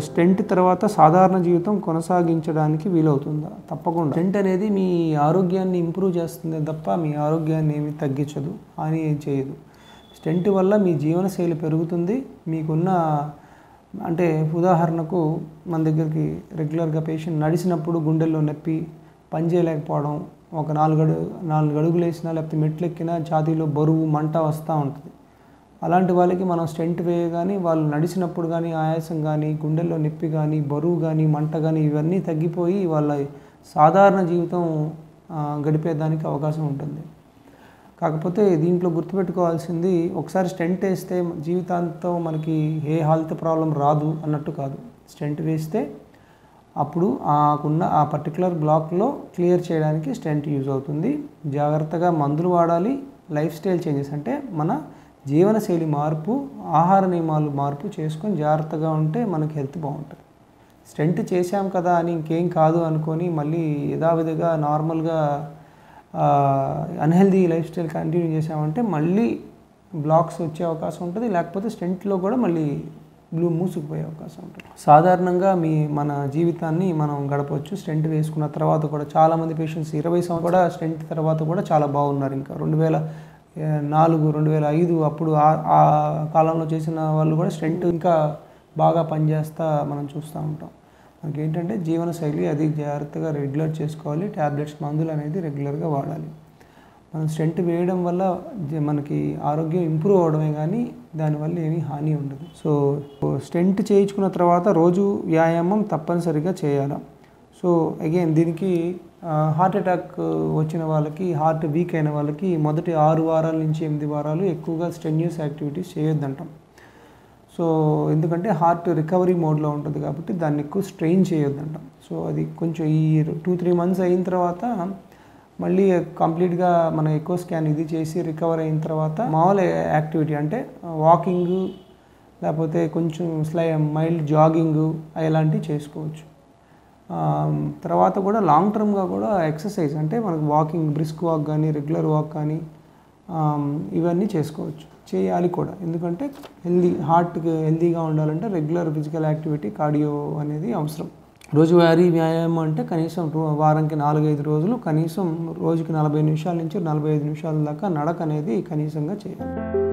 stent తర్వాత సాధారణ జీవితం కొనసాగించడానికి వీలవుతుందా తప్పకుండా స్టెంట్ అనేది మీ ఆరోగ్యాన్ని ఇంప్రూవ్ చేస్తుంది తప్ప మీ ఆరోగ్యాన్ని ఏమి తగ్గించదు హాని ఏం చేయదు స్టెంట్ వల్ల మీ జీవనశైలి పెరుగుతుంది మీకున్న అంటే ఉదాహరణకు మన దగ్గరికి రెగ్యులర్గా పేషెంట్ నడిచినప్పుడు గుండెల్లో నొప్పి పని చేయలేకపోవడం ఒక నాలుగు అడుగు నాలుగు అడుగులు వేసినా లేకపోతే మెట్లు ఎక్కినా ఛాతీలో బరువు మంట వస్తూ ఉంటుంది అలాంటి వాళ్ళకి మనం స్టెంట్ వేయగానే వాళ్ళు నడిచినప్పుడు కానీ ఆయాసం కానీ గుండెల్లో నొప్పి కానీ బరువు కానీ మంట కానీ ఇవన్నీ తగ్గిపోయి వాళ్ళ సాధారణ జీవితం ఆ, గడిపేదానికి అవకాశం ఉంటుంది కాకపోతే దీంట్లో గుర్తుపెట్టుకోవాల్సింది ఒకసారి స్టెంట్ వేస్తే జీవితాంతం మనకి ఏ హెల్త్ ప్రాబ్లం రాదు అన్నట్టు కాదు స్టెంట్ వేస్తే అప్పుడు ఆకున్న ఆ పర్టికులర్ బ్లాక్లో క్లియర్ చేయడానికి స్టెంట్ యూజ్ అవుతుంది జాగ్రత్తగా మందులు వాడాలి లైఫ్ స్టైల్ చేంజెస్ అంటే మన జీవనశైలి మార్పు ఆహార నియమాలు మార్పు చేసుకొని జాగ్రత్తగా ఉంటే మనకి హెల్త్ బాగుంటుంది స్టెంట్ చేశాం కదా అని ఇంకేం కాదు అనుకొని మళ్ళీ యథావిధిగా నార్మల్గా అన్హెల్దీ లైఫ్ స్టైల్ కంటిన్యూ చేసామంటే మళ్ళీ బ్లాక్స్ వచ్చే అవకాశం ఉంటుంది లేకపోతే స్టెంట్లో కూడా మళ్ళీ బ్లూ మూసుకుపోయే అవకాశం ఉంటుంది సాధారణంగా మీ మన జీవితాన్ని మనం గడపవచ్చు స్టెంట్ వేసుకున్న తర్వాత కూడా చాలామంది పేషెంట్స్ ఇరవై సంవత్సరం కూడా స్టెంట్ తర్వాత కూడా చాలా బాగున్నారు ఇంకా రెండు వేల ఏ, నాలుగు రెండు వేల ఐదు అప్పుడు ఆ- ఆ కాలంలో చేసిన వాళ్ళు కూడా స్టెంట్ ఇంకా బాగా పనిచేస్తా మనం చూస్తూ ఉంటాం మనకి ఏంటంటే జీవనశైలి అది జాగ్రత్తగా రెగ్యులర్ చేసుకోవాలి ట్యాబ్లెట్స్ మందులు అనేది రెగ్యులర్గా వాడాలి మనం స్టెంట్ వేయడం వల్ల జ- మనకి ఆరోగ్యం ఇంప్రూవ్ అవడమే కానీ దానివల్ల ఏమీ హాని ఉండదు సో స్టెంట్ చేయించుకున్న తర్వాత రోజు వ్యాయామం తప్పనిసరిగా చేయాలి సో అగైన్ దీనికి హార్ట్ అటాక్ వచ్చిన వాళ్ళకి హార్ట్ వీక్ అయిన వాళ్ళకి మొదటి ఆరు వారాల నుంచి ఎనిమిది వారాలు ఎక్కువగా స్టెన్యూస్ యాక్టివిటీస్ చేయొద్దంటాం సో ఎందుకంటే హార్ట్ రికవరీ మోడ్లో ఉంటుంది కాబట్టి దాన్ని ఎక్కువ స్ట్రెయిన్ చేయొద్దంటాం సో అది కొంచెం ఈ టూ త్రీ మంత్స్ అయిన తర్వాత మళ్ళీ కంప్లీట్గా మన ఎక్కువ స్కాన్ ఇది చేసి రికవర్ అయిన తర్వాత మామూలు యాక్టివిటీ అంటే వాకింగ్ లేకపోతే కొంచెం స్లై మైల్డ్ జాగింగ్ ఇలాంటివి చేసుకోవచ్చు ఆమ్, తర్వాత కూడా లాంగ్ టర్మ్గా కూడా ఎక్సర్సైజ్ అంటే మనకు వాకింగ్ బ్రిస్క్ వాక్ కానీ రెగ్యులర్ వాక్ కానీ ఆమ్, ఇవన్నీ చేసుకోవచ్చు చేయాలి కూడా ఎందుకంటే హెల్దీ హార్ట్కి హెల్దీగా ఉండాలంటే రెగ్యులర్ ఫిజికల్ యాక్టివిటీ కార్డియో అనేది అవసరం రోజువారీ వ్యాయామం అంటే కనీసం రో- వారానికి నాలుగైదు రోజులు కనీసం రోజుకి నలభై నిమిషాల నుంచి నలభై ఐదు నిమిషాల దాకా నడక అనేది కనీసంగా చేయాలి